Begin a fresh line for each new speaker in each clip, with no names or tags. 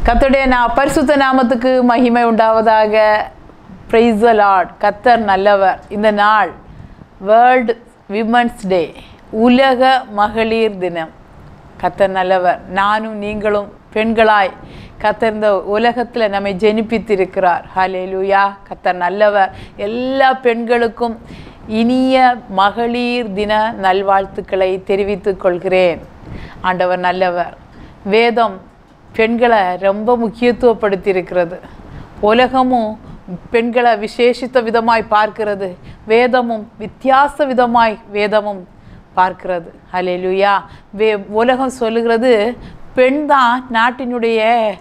கர்த்தருடைய நான் பரிசுத்த நாமத்துக்கு மகிமை உண்டாவதாக பிரைஸ் லார்ட் கத்தர் நல்லவர் இந்த நாள் வேர்ல்டு விமன்ஸ் டே உலக மகளிர் தினம் கத்தர் நல்லவர் நானும் நீங்களும் பெண்களாய் கத்தர் இந்த உலகத்தில் நம்மை ஜெனிப்பித்திருக்கிறார் ஹalleluya கத்தர் நல்லவர் எல்லா பெண்களுக்கும் இனிய மகளிர் தின நல்வாழ்த்துக்களை தெரிவித்துக் கொள்கிறேன் ஆண்டவர் நல்லவர் வேதம் பெண்களை ரொம்ப முக்கியத்துவப்படுத்தி இருக்கிறது உலகமும் பெண்களை விசேஷித்த விதமாய் பார்க்கிறது வேதமும் வித்தியாச விதமாய் வேதமும் பார்க்கிறது ஹalleluya வே உலகம் சொல்லுகிறது பெண் தான் நாட்டினுடைய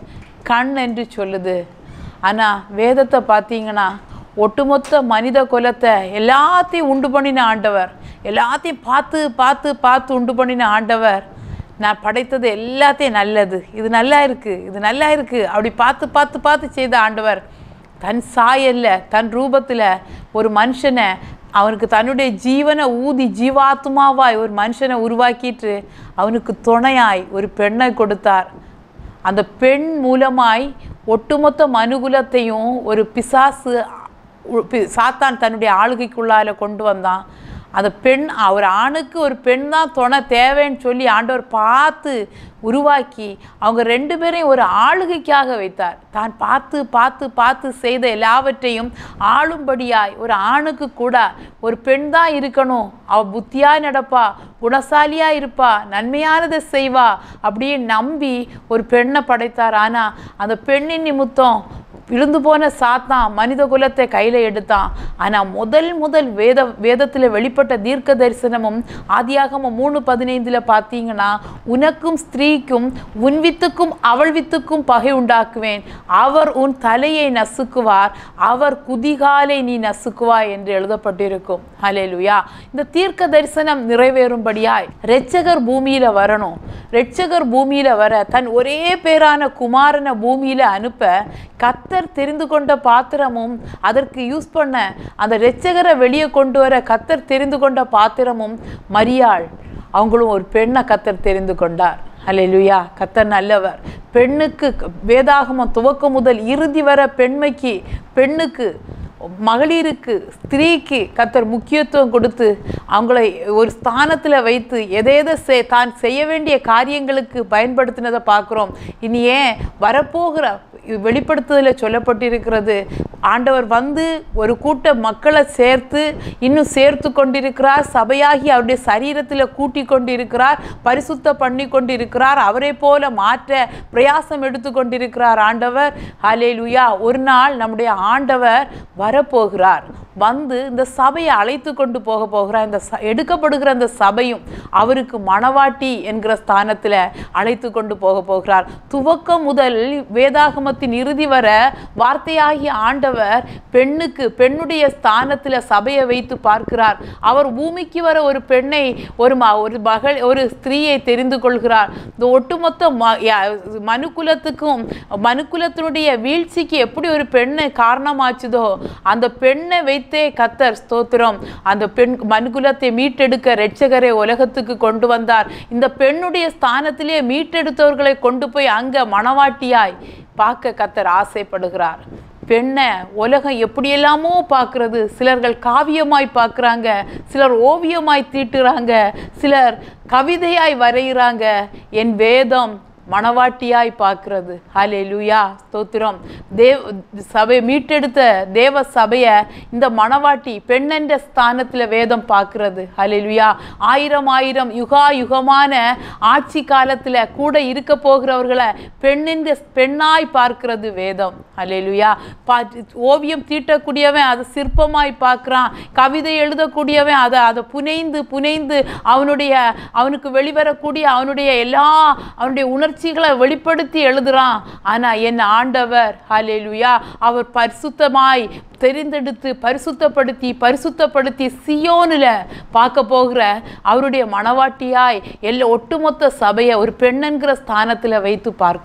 கண் என்று சொல்லுது ஆனால் வேதத்தை பார்த்தீங்கன்னா ஒட்டுமொத்த மனித குலத்தை எல்லாத்தையும் உண்டு பண்ணின ஆண்டவர் எல்லாத்தையும் பார்த்து பார்த்து பார்த்து உண்டு பண்ணின ஆண்டவர் நான் படைத்தது எல்லாத்தையும் நல்லது இது நல்லா இருக்குது இது நல்லா இருக்குது அப்படி பார்த்து பார்த்து பார்த்து செய்த ஆண்டவர் தன் சாயல்ல தன் ரூபத்தில் ஒரு மனுஷனை அவனுக்கு தன்னுடைய ஜீவனை ஊதி ஜீவாத்மாவாய் ஒரு மனுஷனை உருவாக்கிட்டு அவனுக்கு துணையாய் ஒரு பெண்ணை கொடுத்தார் அந்த பெண் மூலமாய் ஒட்டுமொத்த மனுகுலத்தையும் ஒரு பிசாசு உ- பி- சாத்தான் தன்னுடைய ஆளுகைக்குள்ளால கொண்டு வந்தான் அந்த பெண் ஒரு ஆணுக்கு ஒரு பெண் தான் துணை தேவைன்னு சொல்லி ஆண்டவர் பார்த்து உருவாக்கி அவங்க ரெண்டு பேரையும் ஒரு ஆளுகைக்காக வைத்தார் தான் பார்த்து பார்த்து பார்த்து செய்த எல்லாவற்றையும் ஆளும்படியாய் ஒரு ஆணுக்கு கூட ஒரு பெண் தான் இருக்கணும் அவ புத்தியா நடப்பா குணசாலியா இருப்பா நன்மையானதை செய்வா அப்படியே நம்பி ஒரு பெண்ணை படைத்தார் ஆனா அந்த பெண்ணின் நிமித்தம் விழுந்து போன சாத்தான் மனித குலத்தை கையில் எடுத்தான் ஆனால் முதல் முதல் வேத வேதத்தில் வெளிப்பட்ட தீர்க்க தரிசனமும் ஆதியாகமம் மூணு பதினைந்தில் பார்த்தீங்கன்னா உனக்கும் ஸ்திரீக்கும் உன் வித்துக்கும் அவள் வித்துக்கும் பகை உண்டாக்குவேன் அவர் உன் தலையை நசுக்குவார் அவர் குதிகாலை நீ நசுக்குவாய் என்று எழுதப்பட்டிருக்கும் ஹalleluya இந்த தீர்க்க தரிசனம் நிறைவேறும்படியாய் ரெட்சகர் பூமியில வரணும் ரெட்சகர் பூமியில வர தன் ஒரே பேரான குமாரனை பூமியில அனுப்ப கத்தர் தெரிந்து கொண்ட பாத்திரமும் அதற்கு யூஸ் பண்ண அந்த ரெட்சகரை வெளியே கொண்டு வர கத்தர் தெரிந்து கொண்ட பாத்திரமும் மரியாள் அவங்களும் ஒரு பெண்ணை கத்தர் தெரிந்து கொண்டார் ஹalleluya கத்தர் நல்லவர் பெண்ணுக்கு வேதாகமம் துவக்கம் முதல் இறுதி வர பெண்மைக்கு பெண்ணுக்கு மகளிருக்கு ஸ்திரீக்கு கத்தர் முக்கியத்துவம் கொடுத்து அவங்கள ஒரு ஸ்தானத்தில் வைத்து எதை எதை செய் தான் செய்ய வேண்டிய காரியங்களுக்கு பயன்படுத்தினதை பார்க்குறோம் இனி ஏன் வரப்போகிற வெளிப்படுத்துதலில் சொல்லப்பட்டிருக்கிறது ஆண்டவர் வந்து ஒரு கூட்ட மக்களை சேர்த்து இன்னும் சேர்த்து கொண்டிருக்கிறார் சபையாகி அவருடைய சரீரத்தில் கூட்டி கொண்டிருக்கிறார் பரிசுத்த பண்ணி கொண்டிருக்கிறார் அவரை போல மாற்ற பிரயாசம் எடுத்து கொண்டிருக்கிறார் ஆண்டவர் ஹalleluya ஒரு நாள் நம்முடைய ஆண்டவர் வரப்போகிறார் வந்து இந்த சபையை அழைத்து கொண்டு போக போகிறார் இந்த ச- எடுக்கப்படுகிற அந்த சபையும் அவருக்கு மணவாட்டி என்கிற ஸ்தானத்தில் அழைத்து கொண்டு போக போகிறார் துவக்கம் முதல் வேதாகமத்தின் இறுதி வர வார்த்தையாகிய ஆண்டவர் பெண்ணுக்கு பெண்ணுடைய ஸ்தானத்தில் சபையை வைத்து பார்க்கிறார் அவர் பூமிக்கு வர ஒரு பெண்ணை ஒரு ம ஒரு மகள் ஒரு ஸ்திரீயை தெரிந்து கொள்கிறார் இந்த ஒட்டுமொத்த ம யா- மனுக்குலத்துக்கும் மனுக்குலத்தினுடைய வீழ்ச்சிக்கு எப்படி ஒரு பெண்ணை காரணமாச்சுதோ அந்த பெண்ணை வைத்தே கத்தர் ஸ்தோத்திரம் அந்த பெண் மனுக்குலத்தை மீட்டெடுக்க ரெட்சகரை உலகத்துக்கு கொண்டு வந்தார் இந்த பெண்ணுடைய ஸ்தானத்திலே மீட்டெடுத்தவர்களை கொண்டு போய் அங்க மணவாட்டியாய் பார்க்க கத்தர் ஆசைப்படுகிறார் பெண்ணை உலகம் எப்படியெல்லாமோ பார்க்கறது சிலர்கள் காவியமாய் பார்க்குறாங்க சிலர் ஓவியமாய் தீட்டுறாங்க சிலர் கவிதையாய் வரைகிறாங்க என் வேதம் மணவாட்டியாய் பார்க்கிறது ஹalleluya ஸ்தோத்திரம் தேவ சபை மீட்டெடுத்த தேவ சபையை இந்த மணவாட்டி பெண்ணென்ற ஸ்தானத்தில் வேதம் பார்க்கிறது ஹalleluya ஆயிரம் ஆயிரம் யுகா யுகமான ஆட்சி காலத்தில் கூட இருக்க போகிறவர்களை பெண்ணென்ற பெண்ணாய் பார்க்கிறது வேதம் ஹalleluya பா ஓவியம் தீட்டக்கூடியவன் அதை சிற்பமாய் பார்க்குறான் கவிதை எழுதக்கூடியவன் அதை அதை புனைந்து புனைந்து அவனுடைய அவனுக்கு வெளிவரக்கூடிய அவனுடைய எல்லா அவனுடைய உணர்ச்சிகளை வெளிப்படுத்தி எழுதுறான் ஆனா என் ஆண்டவர் ஹalleluya அவர் பரிசுத்தமாய் தெரிந்தெடுத்து பரிசுத்தப்படுத்தி பரிசுத்தப்படுத்தி சியோனில் பார்க்க போகிற அவருடைய மணவாட்டியாய் எல்லா ஒட்டுமொத்த சபையை ஒரு பெண்ணென்கிற ஸ்தானத்தில் வைத்து பார்க்கிறார்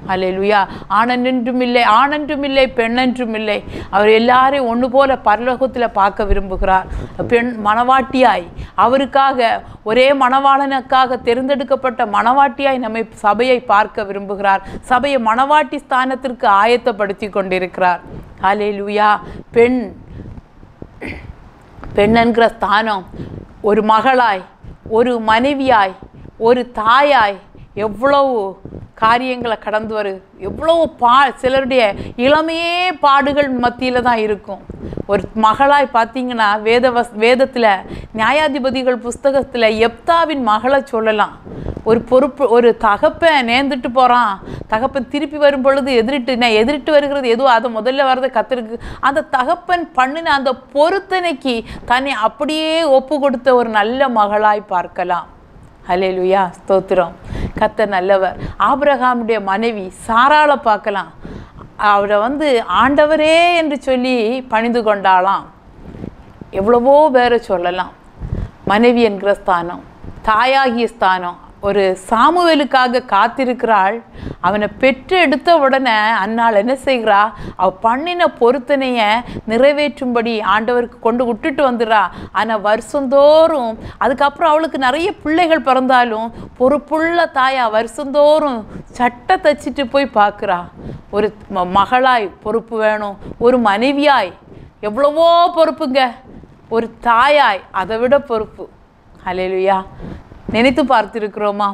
அல்லேலுயா ஆணென்றும் இல்லை ஆணென்றும் இல்லை பெண்ணென்றும் இல்லை அவர் எல்லாரையும் ஒன்று போல பரலோகத்தில் பார்க்க விரும்புகிறார் பெண் மணவாட்டியாய் அவருக்காக ஒரே மணவாளனுக்காக தேர்ந்தெடுக்கப்பட்ட மணவாட்டியாய் நம்மை சபையை பார்க்க விரும்புகிறார் சபையை மணவாட்டி ஸ்தானத்திற்கு ஆயத்தப்படுத்தி கொண்டிருக்கிறார் அல்லேலுயா பெண் பெண் என்கிற ஸ்தானம் ஒரு மகளாய் ஒரு மனைவியாய் ஒரு தாயாய் எவ்வளவு காரியங்களை கடந்து வரு எவ்வளவு பா சிலருடைய இளமையே பாடுகள் மத்தியில் தான் இருக்கும் ஒரு மகளாய் பார்த்தீங்கன்னா வேத வஸ் வேதத்தில் நியாயாதிபதிகள் புஸ்தகத்தில் எப்தாவின் மகளை சொல்லலாம் ஒரு பொறுப்பு ஒரு தகப்பன் நேர்ந்துட்டு போகிறான் தகப்பன் திருப்பி வரும் பொழுது எதிரிட்டு நான் எதிரிட்டு வருகிறது எதுவும் அதை முதல்ல வர்றது கத்திருக்கு அந்த தகப்பன் பண்ணின அந்த பொருத்தனைக்கு தன்னை அப்படியே ஒப்பு கொடுத்த ஒரு நல்ல மகளாய் பார்க்கலாம் ஹலேலுயா ஸ்தோத்திரம் கத்தர் நல்லவர் ஆபிரகாமுடைய மனைவி சாராளை பார்க்கலாம் அவரை வந்து ஆண்டவரே என்று சொல்லி பணிந்து கொண்டாளாம் எவ்வளவோ பேரை சொல்லலாம் மனைவி என்கிற ஸ்தானம் தாயாகிய ஸ்தானம் ஒரு சாமுவேலுக்காக காத்திருக்கிறாள் அவனை பெற்று எடுத்த உடனே அன்னாள் என்ன செய்கிறா அவ பண்ணின பொருத்தனையை நிறைவேற்றும்படி ஆண்டவருக்கு கொண்டு விட்டுட்டு வந்துடுறா ஆனால் வருஷந்தோறும் அதுக்கப்புறம் அவளுக்கு நிறைய பிள்ளைகள் பிறந்தாலும் பொறுப்புள்ள தாயா வருஷந்தோறும் சட்டை தச்சிட்டு போய் பார்க்குறா ஒரு ம- மகளாய் பொறுப்பு வேணும் ஒரு மனைவியாய் எவ்வளவோ பொறுப்புங்க ஒரு தாயாய் அதை விட பொறுப்பு ஹalleluya நினைத்து பார்த்திருக்கிறோமா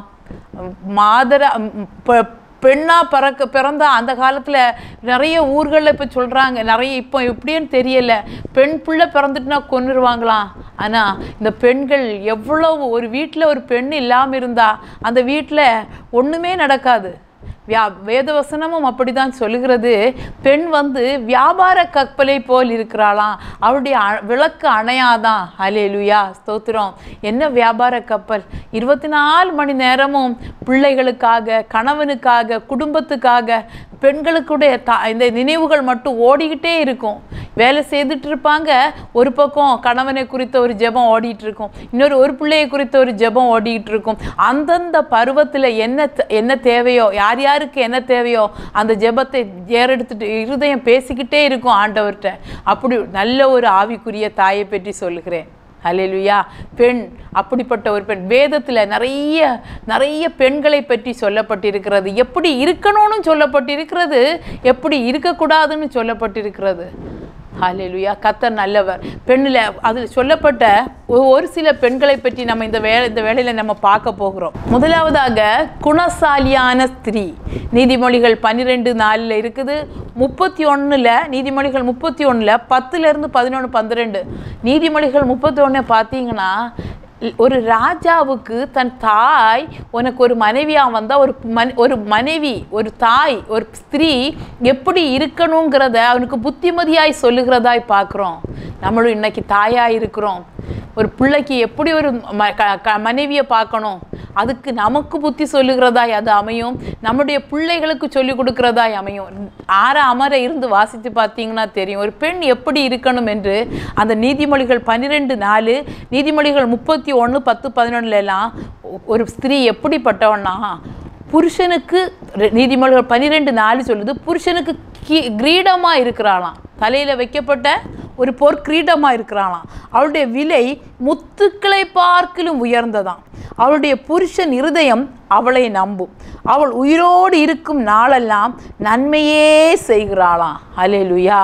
மாதர ம், பெ- பெண்ணா பிறக்க பிறந்த அந்த காலத்தில் நிறைய ஊர்களில் இப்போ சொல்கிறாங்க நிறைய இப்போ எப்படின்னு தெரியல பெண் பிள்ளை பிறந்துட்டுனா கொன்னுருவாங்களாம் ஆனால் இந்த பெண்கள் எவ்வளவு ஒரு வீட்டில் ஒரு பெண் இல்லாமல் இருந்தா அந்த வீட்டில் ஒன்றுமே நடக்காது வியா வேதவசனமும் அப்படிதான் சொல்லுகிறது பெண் வந்து வியாபார கப்பலை போல் இருக்கிறாளாம் அவளுடைய அ- விளக்கு அணையாதான் ஹalleluya ஸ்தோத்திரம் என்ன வியாபார கப்பல் இருபத்தி நாலு மணி நேரமும் பிள்ளைகளுக்காக கணவனுக்காக குடும்பத்துக்காக பெண்களுக்குடைய த இந்த நினைவுகள் மட்டும் ஓடிக்கிட்டே இருக்கும் வேலை செய்துட்டு இருப்பாங்க ஒரு பக்கம் கணவனை குறித்த ஒரு ஜெபம் ஓடிட்டு இருக்கும் இன்னொரு ஒரு பிள்ளையை குறித்த ஒரு ஜெபம் ஓடிட்டு இருக்கும் அந்தந்த பருவத்தில் என்ன தே- என்ன தேவையோ யார் யாருக்கு என்ன தேவையோ அந்த ஜெபத்தை ஏறெடுத்துட்டு இருதயம் பேசிக்கிட்டே இருக்கும் ஆண்டவர்கிட்ட அப்படி நல்ல ஒரு ஆவிக்குரிய தாயை பற்றி சொல்லுகிறேன் ஹalleluya பெண் அப்படிப்பட்ட ஒரு பெண் வேதத்தில் நிறைய நிறைய பெண்களை பற்றி சொல்லப்பட்டிருக்கிறது எப்படி இருக்கணும்னு சொல்லப்பட்டிருக்கிறது எப்படி இருக்கக்கூடாதுன்னு சொல்லப்பட்டிருக்கிறது ஹalleluya கத்தர் நல்லவர் பெண்ணில் அதில் சொல்லப்பட்ட ஒ- ஒரு சில பெண்களை பற்றி நம்ம இந்த வே இந்த வேளையில் நம்ம பார்க்க போகிறோம் முதலாவதாக குணசாலியான ஸ்திரீ நீதிமொழிகள் பன்னிரெண்டு நாலில் இருக்குது முப்பத்தி ஒன்றில் நீதிமொழிகள் முப்பத்தி ஒன்றில் பத்துலேருந்து பதினொன்று பன்னிரெண்டு நீதிமொழிகள் முப்பத்தி ஒன்று பார்த்தீங்கன்னா ஒரு ராஜாவுக்கு தன் தாய் உனக்கு ஒரு மனைவியாக வந்தால் ஒரு மன் ஒரு மனைவி ஒரு தாய் ஒரு ஸ்திரீ எப்படி இருக்கணுங்கிறத அவனுக்கு புத்திமதியாய் சொல்லுகிறதாய் பார்க்குறோம் நம்மளும் இன்னைக்கு தாயாக இருக்கிறோம் ஒரு பிள்ளைக்கு எப்படி ஒரு ம க க மனைவியை பார்க்கணும் அதுக்கு நமக்கு புத்தி சொல்லுகிறதாய் அது அமையும் நம்முடைய பிள்ளைகளுக்கு சொல்லிக் கொடுக்கிறதாய் அமையும் ஆற அமர இருந்து வாசித்து பார்த்தீங்கன்னா தெரியும் ஒரு பெண் எப்படி இருக்கணும் என்று அந்த நீதிமொழிகள் பன்னிரெண்டு நாலு நீதிமொழிகள் முப்பத்தி ஒன்று பத்து பதினொன்றுல எல்லாம் ஒரு ஸ்திரீ எப்படிப்பட்டவன்னா புருஷனுக்கு ரெ- நீதிமொழிகள் பன்னிரெண்டு நாலு சொல்லுது புருஷனுக்கு கீ கிரீடமாக இருக்கிறாளாம் தலையில் வைக்கப்பட்ட ஒரு பொற்கிரீடமாக இருக்கிறாளாம் அவளுடைய விலை முத்துக்களை பார்க்கிலும் உயர்ந்ததாம் அவளுடைய புருஷன் இருதயம் அவளை நம்பும் அவள் உயிரோடு இருக்கும் நாளெல்லாம் நன்மையே செய்கிறாளாம் அலேலுயா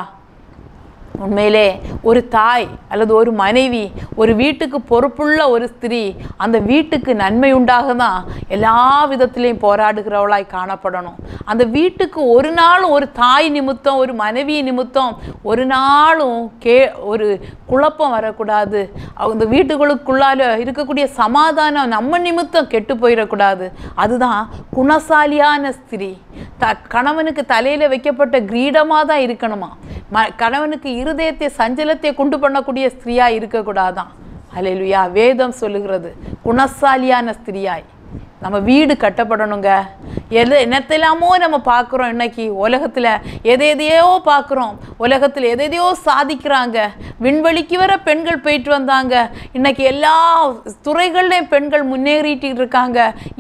உண்மையிலே ஒரு தாய் அல்லது ஒரு மனைவி ஒரு வீட்டுக்கு பொறுப்புள்ள ஒரு ஸ்திரீ அந்த வீட்டுக்கு நன்மை உண்டாக தான் எல்லா விதத்திலையும் போராடுகிறவளாய் காணப்படணும் அந்த வீட்டுக்கு ஒரு நாளும் ஒரு தாய் நிமித்தம் ஒரு மனைவி நிமித்தம் ஒரு நாளும் கே ஒரு குழப்பம் வரக்கூடாது அந்த வீட்டுகளுக்குள்ளால இருக்கக்கூடிய சமாதானம் நம்ம நிமித்தம் கெட்டு போயிடக்கூடாது அதுதான் குணசாலியான ஸ்திரீ த கணவனுக்கு தலையில் வைக்கப்பட்ட கிரீடமாக தான் இருக்கணுமா ம கணவனுக்கு இருதயத்தை சஞ்சலத்தை கொண்டு பண்ணக்கூடிய ஸ்திரீயா இருக்கக்கூடாதான் அல்லேலூயா வேதம் சொல்லுகிறது குணசாலியான ஸ்திரியாய் நம்ம வீடு கட்டப்படணுங்க எது என்னத்தெல்லாமோ நம்ம பார்க்குறோம் இன்னைக்கு உலகத்தில் எதை எதையோ பார்க்குறோம் உலகத்தில் எதை எதையோ சாதிக்கிறாங்க விண்வெளிக்கு வர பெண்கள் போயிட்டு வந்தாங்க இன்னைக்கு எல்லா துறைகள்லையும் பெண்கள் முன்னேறிட்டு இருக்காங்க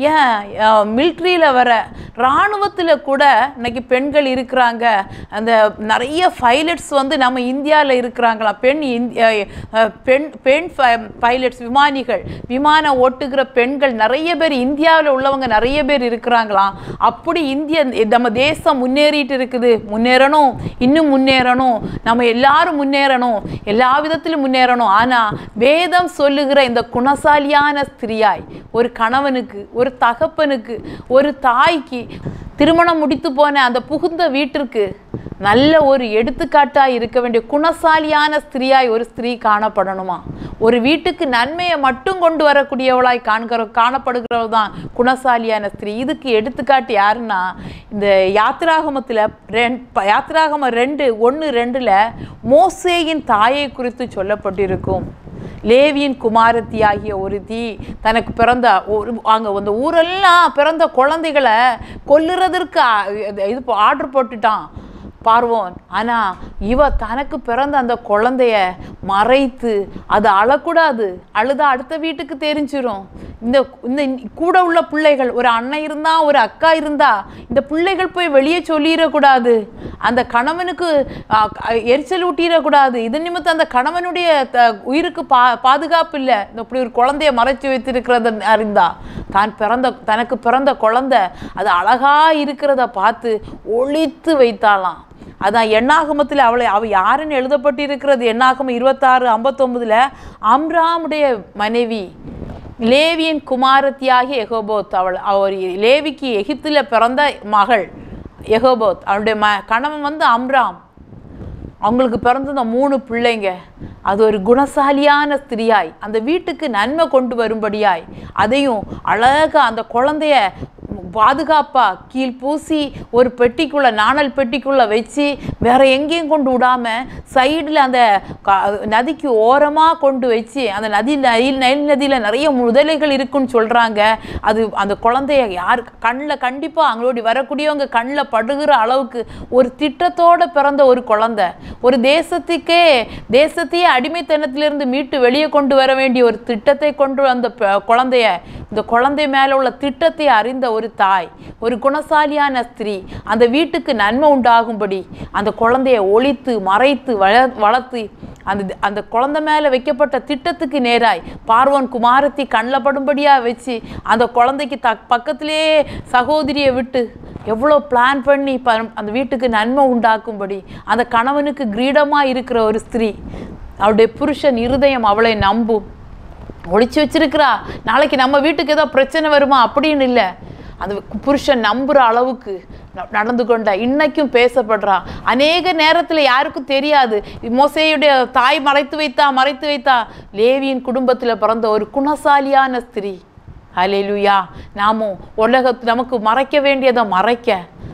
ஏன் மிலிட்ரியில் வர இராணுவத்தில் கூட இன்னைக்கு பெண்கள் இருக்கிறாங்க அந்த நிறைய பைலட்ஸ் வந்து நம்ம இந்தியாவில் இருக்கிறாங்களாம் பெண் இந்தி- அஹ், அஹ், பெண் பெண் பைலட்ஸ் விமானிகள் விமானம் ஓட்டுகிற பெண்கள் நிறைய பேர் இந்தியாவில் உள்ளவங்க நிறைய பேர் இருக்கிறாங்களாம் அப்படி இந்திய நம்ம தேசம் முன்னேறிட்டு இருக்குது முன்னேறணும் இன்னும் முன்னேறணும் நம்ம எல்லாரும் முன்னேறணும் எல்லா விதத்திலும் முன்னேறணும் ஆனால் வேதம் சொல்லுகிற இந்த குணசாலியான ஸ்திரியாய் ஒரு கணவனுக்கு ஒரு தகப்பனுக்கு ஒரு தாய்க்கு திருமணம் முடித்து போன அந்த புகுந்த வீட்டிற்கு நல்ல ஒரு எடுத்துக்காட்டாய் இருக்க வேண்டிய குணசாலியான ஸ்திரியாய் ஒரு ஸ்திரீ காணப்படணுமா ஒரு வீட்டுக்கு நன்மையை மட்டும் கொண்டு வரக்கூடியவளாய் காண்கிற காணப்படுகிறவள் தான் குணசாலியான ஸ்திரீ இதுக்கு எடுத்துக்காட்டு யாருன்னா இந்த யாத்திராகமத்தில் ரெண் ப- யாத்திராகமம் ரெண்டு ஒன்று ரெண்டில் மோசேயின் தாயை குறித்து சொல்லப்பட்டிருக்கும் லேவியின் குமாரத்தி ஆகிய ஒருத்தி தனக்கு பிறந்த ஒரு அங்கே அந்த ஊரெல்லாம் பிறந்த குழந்தைகளை கொல்லுறதற்கு ஆ- இது ஆர்டர் போட்டுட்டான் பார்வோன் ஆனா இவ தனக்கு பிறந்த அந்த குழந்தைய மறைத்து அது அழக்கூடாது அழுதா அடுத்த வீட்டுக்கு தெரிஞ்சிரும் இந்த இந்த கூட உள்ள பிள்ளைகள் ஒரு அண்ணன் இருந்தா ஒரு அக்கா இருந்தா இந்த பிள்ளைகள் போய் வெளியே சொல்லிடக்கூடாது அந்த கணவனுக்கு ஆ, க- எரிச்சல் ஊட்டிடக்கூடாது இது நிமித்தம் அந்த கணவனுடைய த- உயிருக்கு பா பாதுகாப்பு இல்லை இந்த இப்படி ஒரு குழந்தைய மறைச்சு வைத்திருக்கிறத அறிந்தா தான் பிறந்த தனக்கு பிறந்த குழந்தை அது அழகா இருக்கிறத பார்த்து ஒளித்து வைத்தாளாம் அதான் எண்ணாகமத்தில் அவளை அவ யாருன்னு எழுதப்பட்டிருக்கிறது எண்ணாகமம் இருபத்தாறு ஐம்பத்தொம்பதுல அம்ராமுடைய மனைவி லேவியின் குமாரத்தியாகிய எகோபோத் அவள் அவர் லேவிக்கு எகிப்தில் பிறந்த மகள் எகோபோத் அவளுடைய ம கணவன் வந்து அம்ராம் அவங்களுக்கு பிறந்த இந்த மூணு பிள்ளைங்க அது ஒரு குணசாலியான ஸ்திரியாய் அந்த வீட்டுக்கு நன்மை கொண்டு வரும்படியாய் அதையும் அழகா அந்த குழந்தைய பாதுகாப்பா கீழ் பூசி ஒரு பெட்டிக்குள்ள நாணல் பெட்டிக்குள்ள வச்சு வேற எங்கேயும் கொண்டு விடாம சைடில் அந்த க- நதிக்கு ஓரமா கொண்டு வச்சு அந்த நதி நைல் நைல் நதியில நிறைய முதலைகள் இருக்குன்னு சொல்றாங்க அது அந்த குழந்தைய யார் கண்ணில் கண்டிப்பா அவங்களோட வரக்கூடியவங்க கண்ணில் படுகிற அளவுக்கு ஒரு திட்டத்தோட பிறந்த ஒரு குழந்தை ஒரு தேசத்துக்கே தேசத்தையே அடிமைத்தனத்திலிருந்து மீட்டு வெளியே கொண்டு வர வேண்டிய ஒரு திட்டத்தை கொண்டு வந்த ப- குழந்தைய இந்த குழந்தை மேல உள்ள திட்டத்தை அறிந்த ஒரு தாய் ஒரு குணசாலியான ஸ்திரீ அந்த வீட்டுக்கு நன்மை உண்டாகும்படி அந்த குழந்தைய ஒழித்து மறைத்து வள வளர்த்து அந்த அந்த குழந்தை மேலே வைக்கப்பட்ட திட்டத்துக்கு நேராய் பார்வோன் குமாரத்தி கண்ணில் படும்படியாக வச்சு அந்த குழந்தைக்கு த பக்கத்திலே சகோதரியை விட்டு எவ்வளோ பிளான் பண்ணி ப அந்த வீட்டுக்கு நன்மை உண்டாக்கும்படி அந்த கணவனுக்கு கிரீடமாக இருக்கிற ஒரு ஸ்திரீ அவருடைய புருஷன் இருதயம் அவளை நம்பும் ஒளிச்சு வச்சிருக்கிறா நாளைக்கு நம்ம வீட்டுக்கு ஏதோ பிரச்சனை வருமா அப்படின்னு இல்லை அந்த புருஷன் நம்புற அளவுக்கு ந- நடந்து கொண்டா இன்னைக்கும் பேசப்படுறா அநேக நேரத்தில் யாருக்கும் தெரியாது மோசேயுடைய தாய் மறைத்து வைத்தா மறைத்து வைத்தா லேவியின் குடும்பத்தில் பிறந்த ஒரு குணசாலியான ஸ்திரீ ஹalleluya நாமும் உலகத்து நமக்கு மறைக்க வேண்டியதை மறைக்க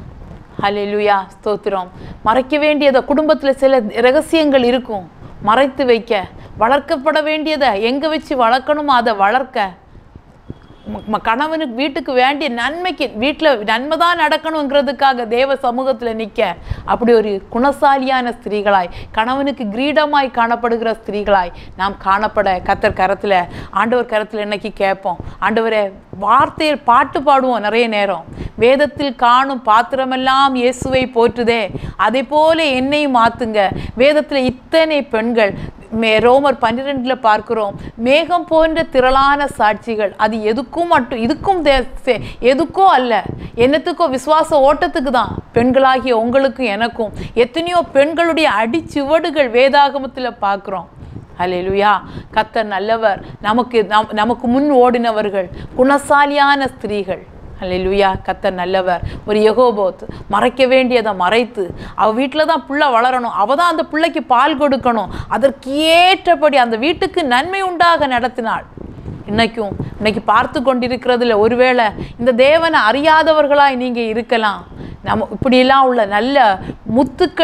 ஹalleluya ஸ்தோத்திரம் மறைக்க வேண்டியதை குடும்பத்தில் சில ரகசியங்கள் இருக்கும் மறைத்து வைக்க வளர்க்கப்பட வேண்டியதை எங்கே வச்சு வளர்க்கணுமோ அதை வளர்க்க ம- ம- கணவனுக்கு வீட்டுக்கு வேண்டிய நன்மைக்கு வீட்டில் நன்மை தான் நடக்கணுங்கிறதுக்காக தேவ சமூகத்தில் நிற்க அப்படி ஒரு குணசாலியான ஸ்திரீகளாய் கணவனுக்கு கிரீடமாய் காணப்படுகிற ஸ்திரீகளாய் நாம் காணப்பட கத்தர் கரத்தில் ஆண்டவர் கரத்தில் இன்னைக்கு கேட்போம் ஆண்டவரே வார்த்தையில் பாட்டு பாடுவோம் நிறைய நேரம் வேதத்தில் காணும் பாத்திரமெல்லாம் இயேசுவை போற்றுதே அதே போல என்னை மாத்துங்க வேதத்தில் இத்தனை பெண்கள் மே ரோமர் பன்னிரெண்டில் பார்க்கிறோம் மேகம் போன்ற திரளான சாட்சிகள் அது எதுக்கும் மட்டும் இதுக்கும் தே- சே- எதுக்கோ அல்ல என்னத்துக்கோ விசுவாச ஓட்டத்துக்கு தான் பெண்களாகிய உங்களுக்கும் எனக்கும் எத்தனையோ பெண்களுடைய அடிச்சுவடுகள் வேதாகமத்தில் பார்க்குறோம் ஹalleluya கத்தர் நல்லவர் நமக்கு நம் நமக்கு முன் ஓடினவர்கள் குணசாலியான ஸ்திரீகள் ஹalleluya கத்தர் நல்லவர் ஒரு யெகோபோத் மறைக்க வேண்டியதை மறைத்து அவ வீட்டில் தான் புள்ள வளரணும் அவ தான் அந்த பிள்ளைக்கு பால் கொடுக்கணும் அதற்கு ஏற்றபடி அந்த வீட்டுக்கு நன்மை உண்டாக நடத்தினாள் இன்னைக்கும் இன்னைக்கு பார்த்து கொண்டிருக்கிறதுல ஒருவேளை இந்த தேவனை அறியாதவர்களாய் நீங்க இருக்கலாம் நம்ம இப்படியெல்லாம் உள்ள நல்ல முத்துக்கள்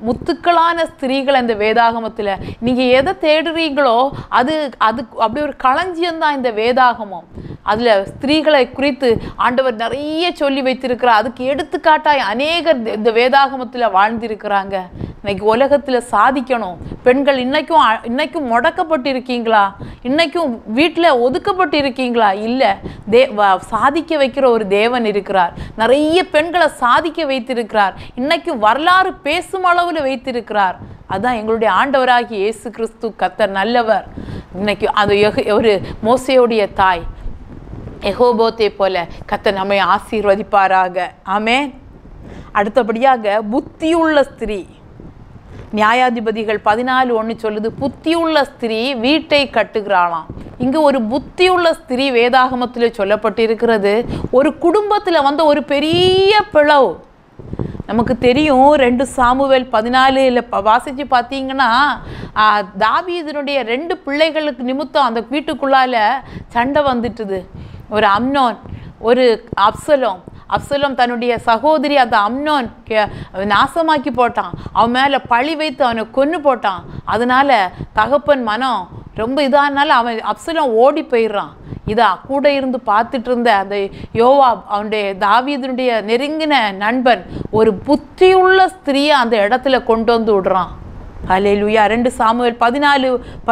முத்துக்களான ஸ்திரீகள் இந்த வேதாகமத்தில் நீங்கள் எதை தேடுறீங்களோ அது அது அப்படி ஒரு களஞ்சியம் தான் இந்த வேதாகமம் அதில் ஸ்திரீகளை குறித்து ஆண்டவர் நிறைய சொல்லி வைத்திருக்கிறார் அதுக்கு எடுத்துக்காட்டாய் அநேகர் இந்த- இந்த வேதாகமத்தில் வாழ்ந்திருக்கிறாங்க இன்னைக்கு உலகத்தில் சாதிக்கணும் பெண்கள் இன்னைக்கும் அ- இன்னைக்கும் முடக்கப்பட்டு இருக்கீங்களா இன்னைக்கும் வீட்டில் ஒதுக்கப்பட்டு இருக்கீங்களா இல்லை தே வ- சாதிக்க வைக்கிற ஒரு தேவன் இருக்கிறார் நிறைய பெண்களை சாதிக்க வைத்திருக்கிறார் இன்னைக்கு வரலாறு பேசும் அளவில் வைத்திருக்கிறார் அதான் எங்களுடைய ஆண்டவராகிய இயேசு கிறிஸ்து கத்தர் நல்லவர் இன்னைக்கு அது எகு- ஒரு மோசையுடைய தாய் எகோபோத்தை போல கத்தர் நம்மை ஆசீர்வதிப்பாராக ஆமென் அடுத்தபடியாக புத்தியுள்ள ஸ்திரீ நியாயாதிபதிகள் பதினாலு ஒன்று சொல்லுது புத்தியுள்ள ஸ்திரீ வீட்டை கட்டுகிறாளாம் இங்கு ஒரு புத்தியுள்ள ஸ்திரீ வேதாகமத்தில் சொல்லப்பட்டிருக்கிறது ஒரு குடும்பத்தில் வந்த ஒரு பெரிய பிளவு நமக்கு தெரியும் ரெண்டு சாமுவேல் பதினாலுல ப வாசித்து பார்த்தீங்கன்னா ஆ, தாவீதினுடைய ரெண்டு பிள்ளைகளுக்கு நிமித்தம் அந்த வீட்டுக்குள்ளால சண்டை வந்துட்டுது ஒரு அம்னோன் ஒரு அப்சலோம் அப்சலோம் தன்னுடைய சகோதரி அந்த அம்னோன் கே- நாசமாக்கி போட்டான் அவன் மேலே பழி வைத்து அவனை கொன்று போட்டான் அதனால தகப்பன் மனம் ரொம்ப இதானால அவன் அப்சலோம் ஓடி போயிடுறான் இதா கூட இருந்து பார்த்துட்டு இருந்த அந்த யோவாப் அவனுடைய தாவீதினுடைய நெருங்கின நண்பன் ஒரு புத்தியுள்ள ஸ்திரீயை அந்த இடத்துல கொண்டு வந்து விடுறான் ஹalleluya ரெண்டு சாமுவேல் பதினாலு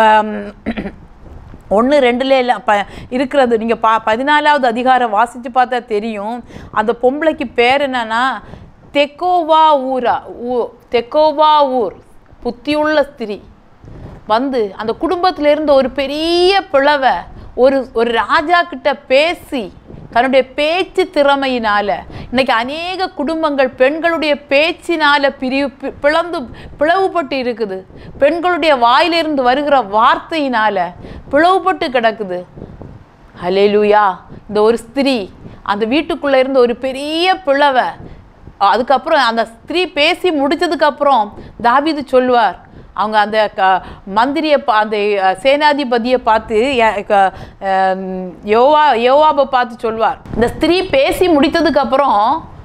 ஒன்று ரெண்டுல எல்லாம் ப இருக்கிறது நீங்கள் பா பதினாலாவது அதிகாரம் வாசித்து பார்த்தா தெரியும் அந்த பொம்பளைக்கு பேர் என்னன்னா தெக்கோவா ஊரா ஊ தெக்கோவா ஊர் புத்தியுள்ள ஸ்திரீ வந்து அந்த குடும்பத்துல இருந்த ஒரு பெரிய பிளவை ஒரு ஒரு ராஜா கிட்ட பேசி தன்னுடைய பேச்சு திறமையினால இன்னைக்கு அநேக குடும்பங்கள் பெண்களுடைய பேச்சினால பிரிவு பி- பிளந்து பிளவுபட்டு இருக்குது பெண்களுடைய வாயிலிருந்து வருகிற வார்த்தையினால பிளவுபட்டு கிடக்குது ஹலேலூயா இந்த ஒரு ஸ்திரீ அந்த வீட்டுக்குள்ள இருந்த ஒரு பெரிய பிளவை அதுக்கப்புறம் அந்த ஸ்திரீ பேசி முடிச்சதுக்கப்புறம் தாவீது சொல்லுவார் அவங்க அந்த க மந்திரியை பா அந்த அஹ், சேனாதிபதியை பார்த்து எ- க- அம், யோவா யோவாபை பார்த்து சொல்வார் இந்த ஸ்திரீ பேசி முடித்ததுக்கப்புறம்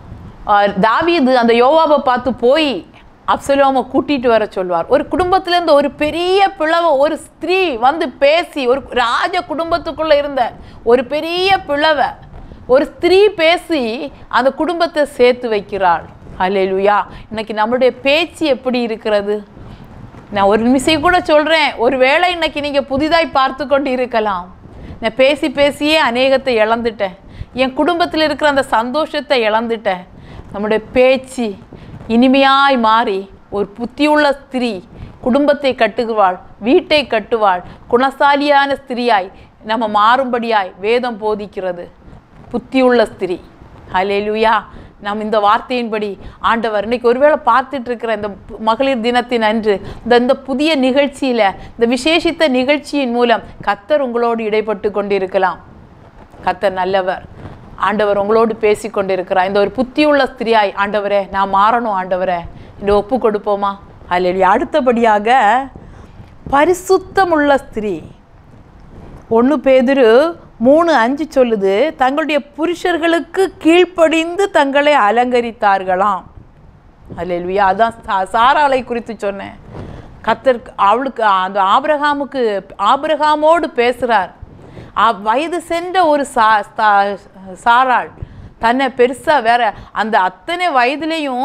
தாவீது அந்த யோவாபை பார்த்து போய் அப்சலோமை கூட்டிட்டு வர சொல்வார் ஒரு குடும்பத்துல இருந்து ஒரு பெரிய பிளவை ஒரு ஸ்திரீ வந்து பேசி ஒரு ராஜ குடும்பத்துக்குள்ள இருந்த ஒரு பெரிய பிளவை ஒரு ஸ்திரீ பேசி அந்த குடும்பத்தை சேர்த்து வைக்கிறாள் ஹalleluya இன்னைக்கு நம்மளுடைய பேச்சு எப்படி இருக்கிறது நான் ஒரு நிமிஷம் கூட சொல்கிறேன் ஒரு வேளை இன்னைக்கு நீங்கள் புதிதாய் பார்த்து கொண்டு இருக்கலாம் நான் பேசி பேசியே அநேகத்தை இழந்துட்டேன் என் குடும்பத்தில் இருக்கிற அந்த சந்தோஷத்தை இழந்துட்டேன் நம்முடைய பேச்சு இனிமையாய் மாறி ஒரு புத்தியுள்ள ஸ்திரீ குடும்பத்தை கட்டுவாள் வீட்டை கட்டுவாள் குணசாலியான ஸ்திரியாய் நம்ம மாறும்படியாய் வேதம் போதிக்கிறது புத்தியுள்ள ஸ்திரீ ஹalleluya நாம் இந்த வார்த்தையின்படி ஆண்டவர் இன்னைக்கு ஒருவேளை பார்த்துட்டு இருக்கிற இந்த பு- மகளிர் தினத்தின் அன்று இந்த இந்த புதிய நிகழ்ச்சியில இந்த விசேஷித்த நிகழ்ச்சியின் மூலம் கத்தர் உங்களோடு இடைப்பட்டு கொண்டிருக்கலாம் கத்தர் நல்லவர் ஆண்டவர் உங்களோடு பேசி கொண்டிருக்கிறார் இந்த ஒரு புத்தியுள்ள ஸ்திரியாய் ஆண்டவரே நான் மாறணும் ஆண்டவரே இந்த ஒப்பு கொடுப்போமா அல்ல அடுத்தபடியாக பரிசுத்தமுள்ள ஸ்திரீ ஒன்று பேதுரு மூணு அஞ்சு சொல்லுது தங்களுடைய புருஷர்களுக்கு கீழ்ப்படிந்து தங்களை அலங்கரித்தார்களாம் அல்லேலுயா அதான் சா- சாராளை குறித்து சொன்னேன் கத்தர் அவளுக்கு அந்த ஆபிரகாமுக்கு ஆபிரகாமோடு பேசுகிறார் வயது சென்ற ஒரு சா சா- சாராள் தன்னை பெருசாக வேற அந்த அத்தனை வயதுலேயும்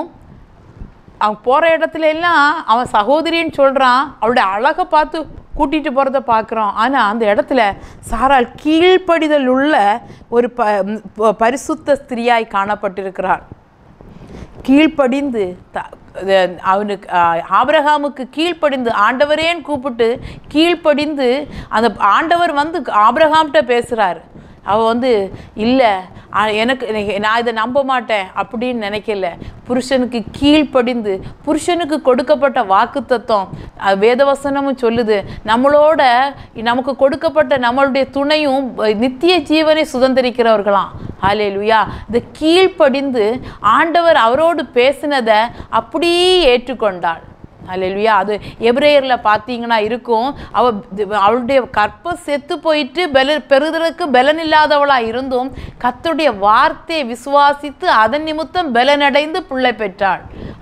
அவன் போகிற இடத்துல எல்லாம் அவன் சகோதரின்னு சொல்கிறான் அவளுடைய அழகை பார்த்து கூட்டிகிட்டு போகிறத பார்க்குறோம் ஆனால் அந்த இடத்துல சாராள் கீழ்ப்படிதல் உள்ள ஒரு ப ப- பரிசுத்த ஸ்திரியாய் காணப்பட்டிருக்கிறாள் கீழ்ப்படிந்து த- அது அவனுக்கு ஆ, ஆபிரகாமுக்கு கீழ்ப்படிந்து ஆண்டவரேன்னு கூப்பிட்டு கீழ்ப்படிந்து அந்த ஆண்டவர் வந்து ஆபிரகாம்கிட்ட பேசுகிறாரு அவ வந்து இல்லை எனக்கு எனக்கு- நான் இதை நம்ப மாட்டேன் அப்படின்னு நினைக்கல புருஷனுக்கு கீழ்ப்படிந்து புருஷனுக்கு கொடுக்கப்பட்ட வாக்குத்தத்தம் அது வேதவசனமும் சொல்லுது நம்மளோட நமக்கு கொடுக்கப்பட்ட நம்மளுடைய துணையும் நித்திய ஜீவனை சுதந்திரிக்கிறவர்களாம் ஹாலே லுயா இந்த கீழ்ப்படிந்து ஆண்டவர் அவரோடு பேசினதை அப்படியே ஏற்றுக்கொண்டாள் அல்லேலுயா அது எபிரேயரில் பார்த்தீங்கன்னா இருக்கும் அவ அவளுடைய கற்ப செத்து போயிட்டு பெல பெறுதலுக்கு பலன் இல்லாதவளாக இருந்தும் கர்த்தருடைய வார்த்தையை விசுவாசித்து அதன் நிமித்தம் பலனடைந்து பிள்ளை பெற்றாள்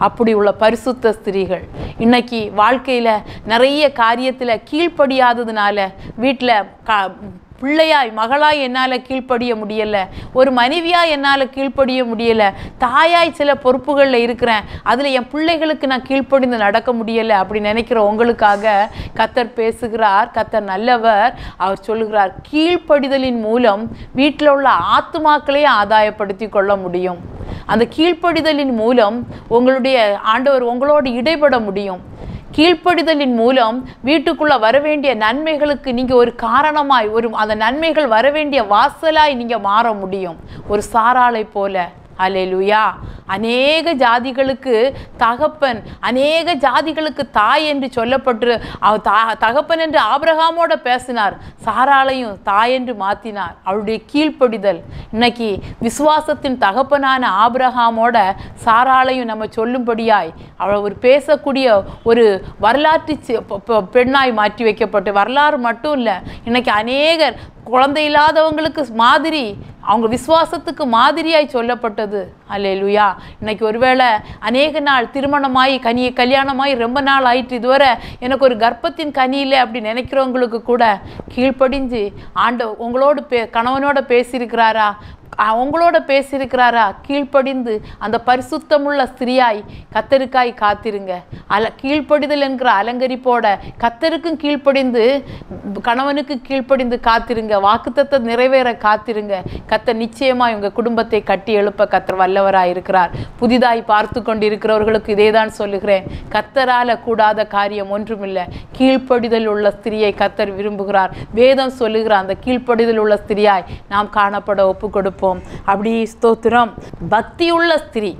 அப்படி உள்ள பரிசுத்த ஸ்திரீகள் இன்னைக்கு வாழ்க்கையில் நிறைய காரியத்தில் கீழ்ப்படியாததுனால வீட்டில் கா பிள்ளையாய் மகளாய் என்னால் கீழ்ப்படிய முடியலை ஒரு மனைவியாய் என்னால் கீழ்ப்படிய முடியலை தாயாய் சில பொறுப்புகளில் இருக்கிறேன் அதில் என் பிள்ளைகளுக்கு நான் கீழ்ப்படிந்து நடக்க முடியலை அப்படி நினைக்கிற உங்களுக்காக கத்தர் பேசுகிறார் கத்தர் நல்லவர் அவர் சொல்லுகிறார் கீழ்ப்படிதலின் மூலம் வீட்டில் உள்ள ஆத்துமாக்களே ஆதாயப்படுத்தி கொள்ள முடியும் அந்த கீழ்ப்படிதலின் மூலம் உங்களுடைய ஆண்டவர் உங்களோடு இடைபட முடியும் கீழ்ப்படிதலின் மூலம் வீட்டுக்குள்ள வர வேண்டிய நன்மைகளுக்கு நீங்க ஒரு காரணமாய் ஒரு அந்த நன்மைகள் வர வேண்டிய வாசலாய் நீங்க மாற முடியும் ஒரு சாராளை போல அலேலுயா அநேக ஜாதிகளுக்கு தகப்பன் அநேக ஜாதிகளுக்கு தாய் என்று சொல்லப்பட்டு அவ தா- தகப்பன் என்று ஆபிரகாமோட பேசினார் சாராளையும் தாய் என்று மாத்தினார் அவருடைய கீழ்ப்படிதல் இன்னைக்கு விசுவாசத்தின் தகப்பனான ஆபிரகாமோட சாராளையும் நம்ம சொல்லும்படியாய் அவள் ஒரு பேசக்கூடிய ஒரு வரலாற்று சி- பெ- பெ- பெண்ணாய் மாற்றி வைக்கப்பட்டு வரலாறு மட்டும் இல்லை இன்னைக்கு அநேகர் குழந்தை இல்லாதவங்களுக்கு மாதிரி அவங்க விசுவாசத்துக்கு மாதிரியாய் சொல்லப்பட்டது அல்லேலூயா இன்னைக்கு ஒருவேளை அநேக நாள் திருமணமாய் கனி கல்யாணமாய் ரொம்ப நாள் ஆயிட்டு இதுவரை எனக்கு ஒரு கர்ப்பத்தின் கனி இல்லை அப்படி நினைக்கிறவங்களுக்கு கூட கீழ்ப்படிஞ்சு ஆண்ட உங்களோடு பே கணவனோட பேசியிருக்கிறாரா அ- உங்களோட பேசியிருக்கிறாரா கீழ்ப்படிந்து அந்த பரிசுத்தமுள்ள ஸ்திரியாய் கத்தருக்காய் காத்திருங்க அல கீழ்ப்படிதல் என்கிற அலங்கரிப்போட கத்தருக்கும் கீழ்ப்படிந்து கணவனுக்கு கீழ்ப்படிந்து காத்திருங்க வாக்குத்தத்தை நிறைவேற காத்திருங்க கத்தர் நிச்சயமாய் உங்க குடும்பத்தை கட்டி எழுப்ப கத்தர் வல்லவராய் இருக்கிறார் புதிதாய் பார்த்து கொண்டிருக்கிறவர்களுக்கு இதே தான் சொல்லுகிறேன் கத்தரால கூடாத காரியம் ஒன்றுமில்லை கீழ்ப்படிதல் உள்ள ஸ்திரியை கத்தர் விரும்புகிறார் வேதம் சொல்லுகிற அந்த கீழ்ப்படிதல் உள்ள ஸ்திரியாய் நாம் காணப்பட ஒப்பு கொடுப்போம் அப்படி ஸ்தோத்திரம் பக்தியுள்ள ஸ்திரீ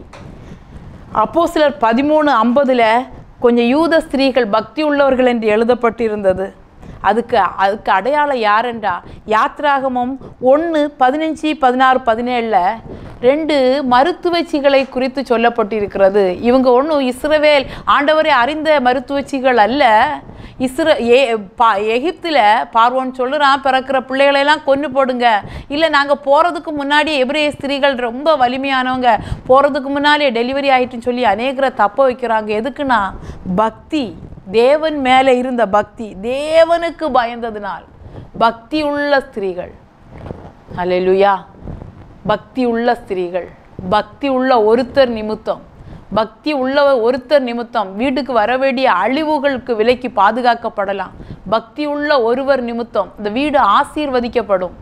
அப்போ சிலர் பதிமூணு ஐம்பதில் கொஞ்சம் யூத ஸ்திரீகள் பக்தி உள்ளவர்கள் என்று எழுதப்பட்டிருந்தது அதுக்கு அதுக்கு அடையாளம் யாரென்றா யாத்ராகமம் ஒன்று பதினஞ்சு பதினாறு பதினேழில் ரெண்டு மருத்துவச்சிகளை குறித்து சொல்லப்பட்டிருக்கிறது இவங்க ஒன்றும் இஸ்ரவேல் ஆண்டவரை அறிந்த மருத்துவச்சிகள் அல்ல இஸ்ர ஏ பா எகிப்தில் பார்வோன் சொல்லுறான் பிறக்கிற பிள்ளைகளெல்லாம் கொன்று போடுங்க இல்லை நாங்கள் போகிறதுக்கு முன்னாடி எபிரேய ஸ்திரீகள் ரொம்ப வலிமையானவங்க போகிறதுக்கு முன்னாலே டெலிவரி ஆயிட்டுன்னு சொல்லி அநேகரை தப்ப வைக்கிறாங்க எதுக்குன்னா பக்தி தேவன் மேலே இருந்த பக்தி தேவனுக்கு பயந்ததினால் பக்தி உள்ள ஸ்திரீகள் அல்லேலூயா பக்தி உள்ள ஸ்திரீகள் பக்தி உள்ள ஒருத்தர் நிமித்தம் பக்தி உள்ள ஒருத்தர் நிமித்தம் வீட்டுக்கு வர வேண்டிய அழிவுகளுக்கு விலைக்கு பாதுகாக்கப்படலாம் பக்தி உள்ள ஒருவர் நிமித்தம் இந்த வீடு ஆசீர்வதிக்கப்படும்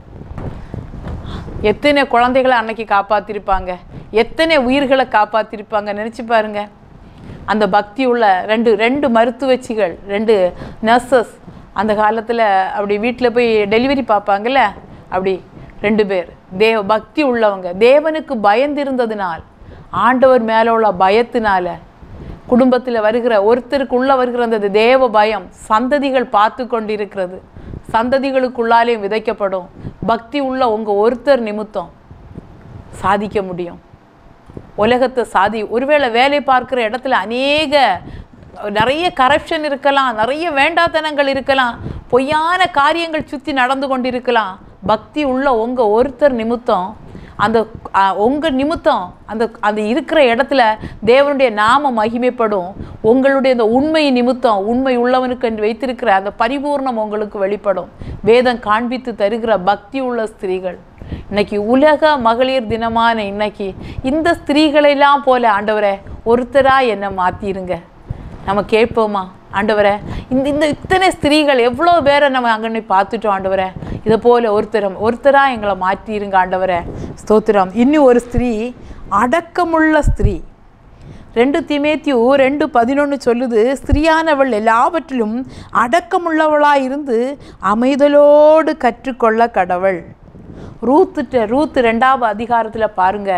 எத்தனை குழந்தைகளை அன்னைக்கு காப்பாத்திருப்பாங்க எத்தனை உயிர்களை காப்பாத்திருப்பாங்க நினைச்சு பாருங்க அந்த பக்தி உள்ள ரெண்டு ரெண்டு மருத்துவச்சிகள் ரெண்டு நர்சஸ் அந்த காலத்தில் அப்படி வீட்டில் போய் டெலிவரி பார்ப்பாங்கல்ல அப்படி ரெண்டு பேர் தேவ பக்தி உள்ளவங்க தேவனுக்கு பயந்திருந்ததினால் ஆண்டவர் மேலே உள்ள பயத்தினால குடும்பத்தில் வருகிற ஒருத்தருக்கு உள்ள வருகிற அந்த தேவ பயம் சந்ததிகள் பார்த்து கொண்டிருக்கிறது சந்ததிகளுக்குள்ளாலே விதைக்கப்படும் பக்தி உள்ள உங்க ஒருத்தர் நிமித்தம் சாதிக்க முடியும் உலகத்தை சாதி ஒருவேளை வேலை பார்க்குற இடத்துல அநேக நிறைய கரப்ஷன் இருக்கலாம் நிறைய வேண்டாத்தனங்கள் இருக்கலாம் பொய்யான காரியங்கள் சுற்றி நடந்து கொண்டிருக்கலாம் பக்தி உள்ள உங்க ஒருத்தர் நிமித்தம் அந்த அஹ், உங்க நிமித்தம் அந்த அந்த இருக்கிற இடத்துல தேவனுடைய நாம மகிமைப்படும் உங்களுடைய அந்த உண்மை நிமித்தம் உண்மை உள்ளவனுக்கு என்று வைத்திருக்கிற அந்த பரிபூர்ணம் உங்களுக்கு வெளிப்படும் வேதம் காண்பித்து தருகிற பக்தி உள்ள ஸ்திரீகள் இன்னைக்கு உலக மகளிர் தினமான இன்னைக்கு இந்த ஸ்திரீகளெல்லாம் போல ஆண்டவரே ஒருத்தரா என்னை மாத்திருங்க நம்ம கேட்போமா ஆண்டவரே இந்த இந்த இத்தனை ஸ்திரீகள் எவ்வளோ பேரை நம்ம அங்கே பார்த்துட்டோம் ஆண்டவரே இதை போல ஒருத்தரம் ஒருத்தரா எங்களை மாற்றிருங்க ஆண்டவரே ஸ்தோத்திரம் இன்னும் ஒரு ஸ்திரீ அடக்கமுள்ள ஸ்திரீ ரெண்டு திமேத்தியு ரெண்டு பதினொன்று சொல்லுது ஸ்திரியானவள் எல்லாவற்றிலும் அடக்கமுள்ளவளாய் இருந்து அமைதலோடு கற்றுக்கொள்ள கடவுள் ரூத்துட்ட ரூத் ரெண்டாவது அதிகாரத்தில் பாருங்க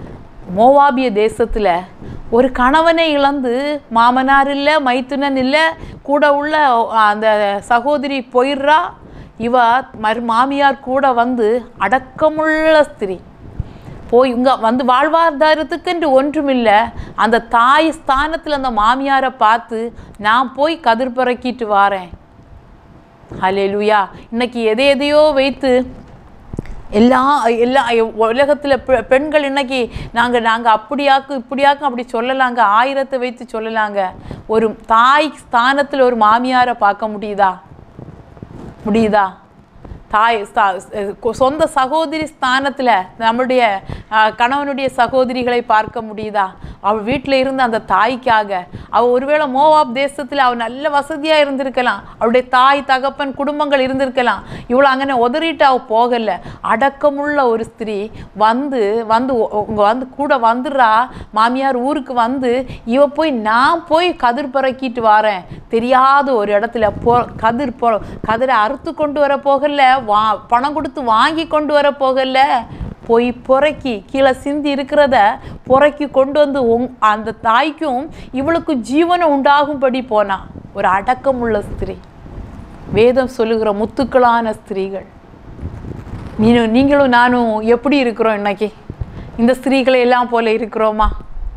மோவாபிய தேசத்தில் ஒரு கணவனை இழந்து மாமனார் இல்லை மைத்துனன் இல்லை கூட உள்ள அந்த சகோதரி போயிடுறா இவ மறு மாமியார் கூட வந்து அடக்கமுள்ள ஸ்திரீ போய் இங்க வந்து வாழ்வாதாரத்துக்கென்று ஒன்றுமில்லை அந்த தாய் ஸ்தானத்தில் அந்த மாமியாரை பார்த்து நான் போய் கதிர் பிறக்கிட்டு வாரேன் ஹalleluya இன்னைக்கு எதை எதையோ வைத்து எல்லா எல்லா உலகத்தில் பெண்கள் இன்னைக்கு நாங்கள் நாங்கள் அப்படியாக்கும் இப்படியாக்கும் அப்படி சொல்லலாங்க ஆயிரத்தை வைத்து சொல்லலாங்க ஒரு தாய் ஸ்தானத்தில் ஒரு மாமியாரை பார்க்க முடியுதா முடியுதா தாய் ச- சொந்த சகோதரி ஸ்தானத்தில் நம்முடைய அஹ், கணவனுடைய சகோதரிகளை பார்க்க முடியுதா அவள் வீட்டில் இருந்த அந்த தாய்க்காக அவள் ஒருவேளை மோவாப் தேசத்தில் அவள் நல்ல வசதியாக இருந்திருக்கலாம் அவளுடைய தாய் தகப்பன் குடும்பங்கள் இருந்திருக்கலாம் இவ்வளோ அங்கே உதறிட்டு அவள் போகலை அடக்கமுள்ள ஒரு ஸ்திரீ வந்து வந்து உங்க வந்து கூட வந்துடுறா மாமியார் ஊருக்கு வந்து இவ போய் நான் போய் கதிர் பறக்கிட்டு வரேன் தெரியாத ஒரு இடத்துல போ கதிர் போ கதிரை அறுத்து கொண்டு வர போகல வா பணம் கொடுத்து வாங்கி கொண்டு வர போகல போய் புறக்கி கீழே சிந்தி இருக்கிறத புறக்கி கொண்டு வந்து உங் அந்த தாய்க்கும் இவளுக்கு ஜீவனம் உண்டாகும்படி போனா ஒரு அடக்கமுள்ள ஸ்திரீ வேதம் சொல்லுகிற முத்துக்களான ஸ்திரீகள் நீனும் நீங்களும் நானும் எப்படி இருக்கிறோம் இன்னைக்கு இந்த ஸ்திரீகளை எல்லாம் போல இருக்கிறோமா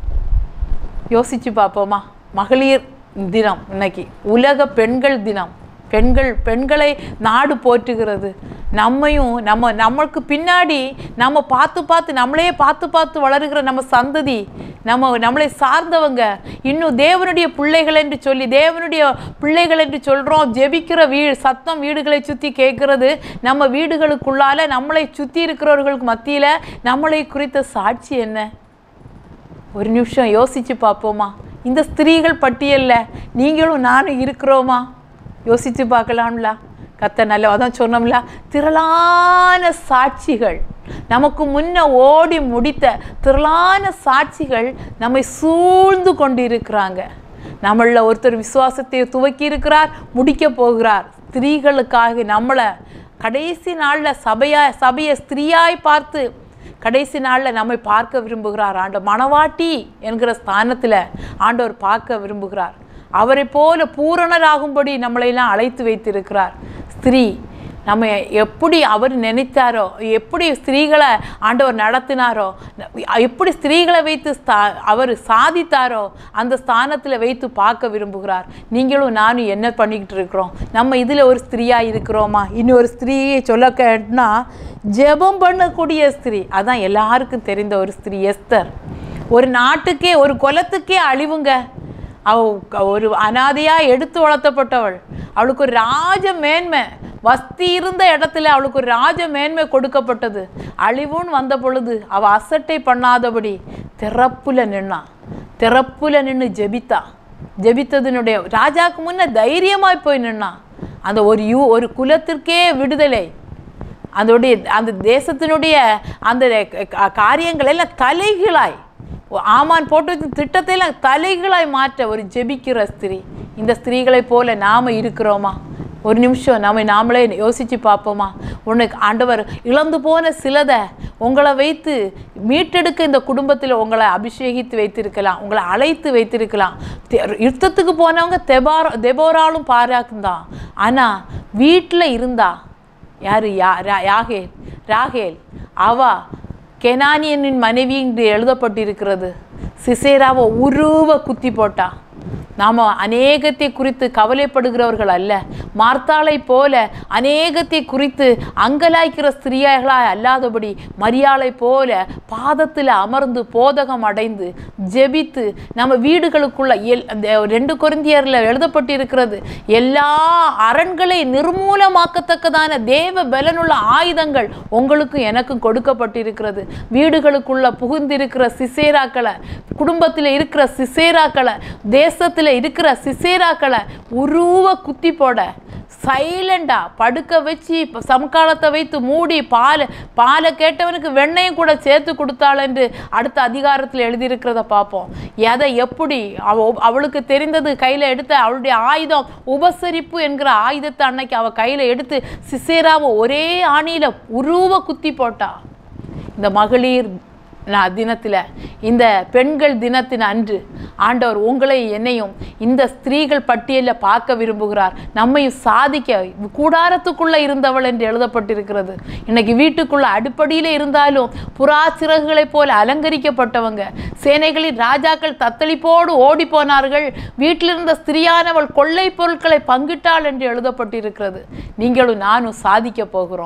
யோசிச்சு பார்ப்போமா மகளிர் தினம் இன்னைக்கு உலக பெண்கள் தினம் பெண்கள் பெண்களை நாடு போற்றுகிறது நம்மையும் நம்ம நம்மளுக்கு பின்னாடி நம்ம பார்த்து பார்த்து நம்மளையே பார்த்து பார்த்து வளருகிற நம்ம சந்ததி நம்ம நம்மளை சார்ந்தவங்க இன்னும் தேவனுடைய பிள்ளைகள் என்று சொல்லி தேவனுடைய பிள்ளைகள் என்று சொல்கிறோம் ஜெபிக்கிற வீ சத்தம் வீடுகளை சுற்றி கேட்கறது நம்ம வீடுகளுக்குள்ளால நம்மளை சுற்றி இருக்கிறவர்களுக்கு மத்தியில் நம்மளை குறித்த சாட்சி என்ன ஒரு நிமிஷம் யோசிச்சு பார்ப்போமா இந்த ஸ்திரீகள் பட்டியல்ல நீங்களும் நானும் இருக்கிறோமா யோசிச்சு பார்க்கலாம்ல கத்த நல்ல அதான் சொன்னோம்ல திரளான சாட்சிகள் நமக்கு முன்ன ஓடி முடித்த திரளான சாட்சிகள் நம்மை சூழ்ந்து கொண்டு இருக்கிறாங்க நம்மள ஒருத்தர் விசுவாசத்தை துவக்கி இருக்கிறார் முடிக்க போகிறார் ஸ்திரீகளுக்காக நம்மளை கடைசி நாளில் சபையா சபையை ஸ்திரீயாய் பார்த்து கடைசி நாளில் நம்மை பார்க்க விரும்புகிறார் ஆண்ட மணவாட்டி என்கிற ஸ்தானத்தில் ஆண்டவர் பார்க்க விரும்புகிறார் அவரை போல பூரணராகும்படி நம்மளையெல்லாம் அழைத்து வைத்திருக்கிறார் ஸ்திரீ நம்ம எப்படி அவர் நினைத்தாரோ எப்படி ஸ்திரீகளை ஆண்டவர் நடத்தினாரோ எப்படி ஸ்திரீகளை வைத்து ஸ்தா அவர் சாதித்தாரோ அந்த ஸ்தானத்தில் வைத்து பார்க்க விரும்புகிறார் நீங்களும் நானும் என்ன பண்ணிக்கிட்டு இருக்கிறோம் நம்ம இதில் ஒரு ஸ்திரீயாக இருக்கிறோமா இன்னொரு ஸ்திரீயை சொல்ல கேட்டனா ஜெபம் பண்ணக்கூடிய ஸ்திரீ அதான் எல்லாருக்கும் தெரிந்த ஒரு ஸ்திரீ எஸ்தர் ஒரு நாட்டுக்கே ஒரு குலத்துக்கே அழிவுங்க அவ க- ஒரு அனாதையா எடுத்து வளர்த்தப்பட்டவள் அவளுக்கு ஒரு ராஜ மேன்மை வஸ்தி இருந்த இடத்துல அவளுக்கு ஒரு ராஜ மேன்மை கொடுக்கப்பட்டது அழிவுன்னு வந்த பொழுது அவ அசட்டை பண்ணாதபடி திறப்புல நின்னா திறப்புல நின்று ஜெபித்தா ஜெபித்ததினுடைய ராஜாக்கு முன்ன தைரியமாய் போய் நின்னா அந்த ஒரு யூ ஒரு குலத்திற்கே விடுதலை அதோடைய அந்த தேசத்தினுடைய அந்த க- காரியங்கள் எல்லாம் தலைகளாய் ஆமான் போட்டு வச்ச திட்டத்தை எல்லாம் தலைகளாய் மாற்ற ஒரு ஜெபிக்கிற ஸ்திரீ இந்த ஸ்திரீகளைப் போல நாம இருக்கிறோமா ஒரு நிமிஷம் நாம நாமளே யோசிச்சு பார்ப்போமா உனக்கு ஆண்டவர் இழந்து போன சிலதை உங்களை வைத்து மீட்டெடுக்க இந்த குடும்பத்தில் உங்களை அபிஷேகித்து வைத்திருக்கலாம் உங்களை அழைத்து வைத்திருக்கலாம் தெ- யுத்தத்துக்கு போனவங்க தெபார தெபோராலும் பாராக்குந்தான் ஆனால் வீட்டில் இருந்தா யாரு யா ரா- யாகேல் ராகேல் அவா கெனானியனின் மனைவி என்று எழுதப்பட்டிருக்கிறது சிசேராவை உருவ குத்தி போட்டா நாம் அநேகத்தை குறித்து கவலைப்படுகிறவர்கள் அல்ல மார்த்தாளை போல அநேகத்தை குறித்து அங்கலாய்க்கிற ஸ்திரீயர்களாய் அல்லாதபடி மரியாளை போல பாதத்தில் அமர்ந்து போதகம் அடைந்து ஜெபித்து நம்ம வீடுகளுக்குள்ள எல் அந்த ரெண்டு கொரிந்தியரில் எழுதப்பட்டிருக்கிறது எல்லா அரண்களை நிர்மூலமாக்கத்தக்கதான தேவ பலனுள்ள ஆயுதங்கள் உங்களுக்கும் எனக்கும் கொடுக்கப்பட்டிருக்கிறது வீடுகளுக்குள்ள புகுந்திருக்கிற சிசேராக்களை குடும்பத்தில் இருக்கிற சிசேராக்களை தேசத்தில் இருக்கிற சிசேராக்களை உருவ குத்தி போட சைலண்டா படுக்க வச்சு இப்ப சமகாலத்தை வைத்து மூடி பால் பாலை கேட்டவனுக்கு வெண்ணையும் கூட சேர்த்து கொடுத்தாள் என்று அடுத்த அதிகாரத்தில் எழுதியிருக்கிறத பார்ப்போம் எதை எப்படி அவ அவளுக்கு தெரிந்தது கையில் எடுத்த அவளுடைய ஆயுதம் உபசரிப்பு என்கிற ஆயுதத்தை அன்னைக்கு அவ கையில் எடுத்து சிசேராவை ஒரே ஆணியில் உருவ குத்தி போட்டா இந்த மகளிர் நா- தினத்துல இந்த பெண்கள் தினத்தின் அன்று ஆண்டவர் உங்களை என்னையும் இந்த ஸ்திரீகள் பட்டியலில் பார்க்க விரும்புகிறார் நம்மையும் சாதிக்க கூடாரத்துக்குள்ள இருந்தவள் என்று எழுதப்பட்டிருக்கிறது இன்னைக்கு வீட்டுக்குள்ள அடிப்படையில் இருந்தாலும் புறா சிறகுகளைப் போல அலங்கரிக்கப்பட்டவங்க சேனைகளின் ராஜாக்கள் தத்தளிப்போடு ஓடி போனார்கள் வீட்டிலிருந்த ஸ்திரியானவள் கொள்ளை பொருட்களை பங்கிட்டாள் என்று எழுதப்பட்டிருக்கிறது நீங்களும் நானும் சாதிக்க போகிறோம்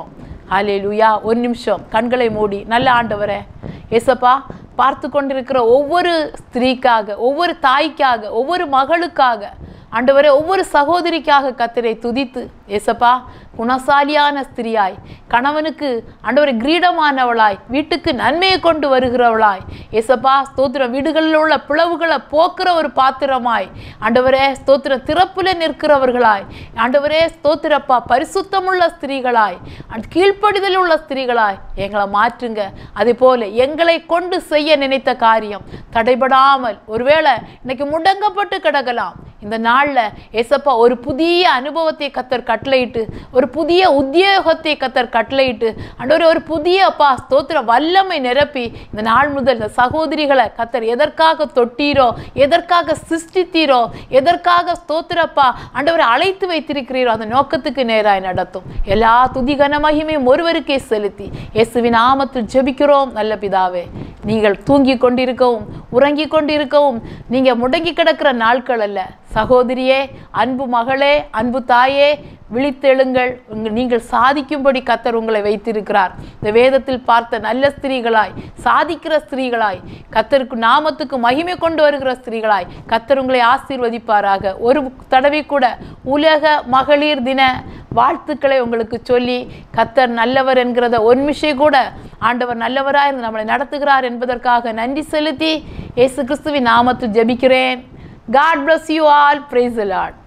ஹalleluya ஒரு நிமிஷம் கண்களை மூடி நல்ல ஆண்டவரே ஏசப்பா பார்த்து கொண்டிருக்கிற ஒவ்வொரு ஸ்திரீக்காக ஒவ்வொரு தாய்க்காக ஒவ்வொரு மகளுக்காக ஆண்டவரே ஒவ்வொரு சகோதரிக்காக கத்தரை துதித்து ஏசப்பா குணசாலியான ஸ்திரியாய் கணவனுக்கு ஆண்டவரை கிரீடமானவளாய் வீட்டுக்கு நன்மையை கொண்டு வருகிறவளாய் ஏசப்பா ஸ்தோத்திரம் வீடுகளில் உள்ள பிளவுகளை போக்குற ஒரு பாத்திரமாய் ஆண்டவரே ஸ்தோத்திரம் திறப்புல நிற்கிறவர்களாய் ஆண்டவரே ஸ்தோத்திரப்பா பரிசுத்தமுள்ள ஸ்திரீகளாய் and கீழ்ப்படிதல் உள்ள ஸ்திரீகளாய் எங்களை மாற்றுங்க அதே போல எங்களை கொண்டு செய்ய நினைத்த காரியம் தடைபடாமல் ஒருவேளை இன்னைக்கு முடங்கப்பட்டு கிடக்கலாம் இந்த நாள்ல ஏசப்பா ஒரு புதிய அனுபவத்தை கத்தர் கட்டளையிட்டு ஒரு புதிய உத்தியோகத்தை கத்தர் கட்டளையிட்டு அண்டவர் ஒரு புதிய அப்பா ஸ்தோத்திர வல்லமை நிரப்பி இந்த நாள் முதல் இந்த சகோதரிகளை கத்தர் எதற்காக தொட்டீரோ எதற்காக சிருஷ்டித்தீரோ எதற்காக ஸ்தோத்திரப்பா ஆண்டவரை அழைத்து வைத்திருக்கிறீரோ அந்த நோக்கத்துக்கு நேராய் நடத்தும் எல்லா துதி கன மகிமையும் ஒருவருக்கே செலுத்தி இயேசுவின் நாமத்தில் ஜெபிக்கிறோம் நல்ல பிதாவே நீங்கள் தூங்கி கொண்டிருக்கவும் உறங்கி கொண்டிருக்கவும் நீங்க முடங்கி கிடக்கிற நாட்கள் அல்ல சகோதரியே அன்பு மகளே அன்பு தாயே விழித்தெழுங்கள் உங்க- நீங்கள் சாதிக்கும்படி கத்தர் உங்களை வைத்திருக்கிறார் இந்த வேதத்தில் பார்த்த நல்ல ஸ்திரீகளாய் சாதிக்கிற ஸ்திரீகளாய் கத்தருக்கு நாமத்துக்கு மகிமை கொண்டு வருகிற ஸ்திரீகளாய் கத்தர் உங்களை ஆசீர்வதிப்பாராக ஒரு தடவை கூட உலக மகளிர் தின வாழ்த்துக்களை உங்களுக்கு சொல்லி கத்தர் நல்லவர் என்கிறத ஒரு நிமிஷம் கூட ஆண்டவர் நல்லவராய் இருந்து நம்மளை நடத்துகிறார் என்பதற்காக நன்றி செலுத்தி இயேசு கிறிஸ்துவின் நாமத்தில் ஜெபிக்கிறேன் God bless you all praise the Lord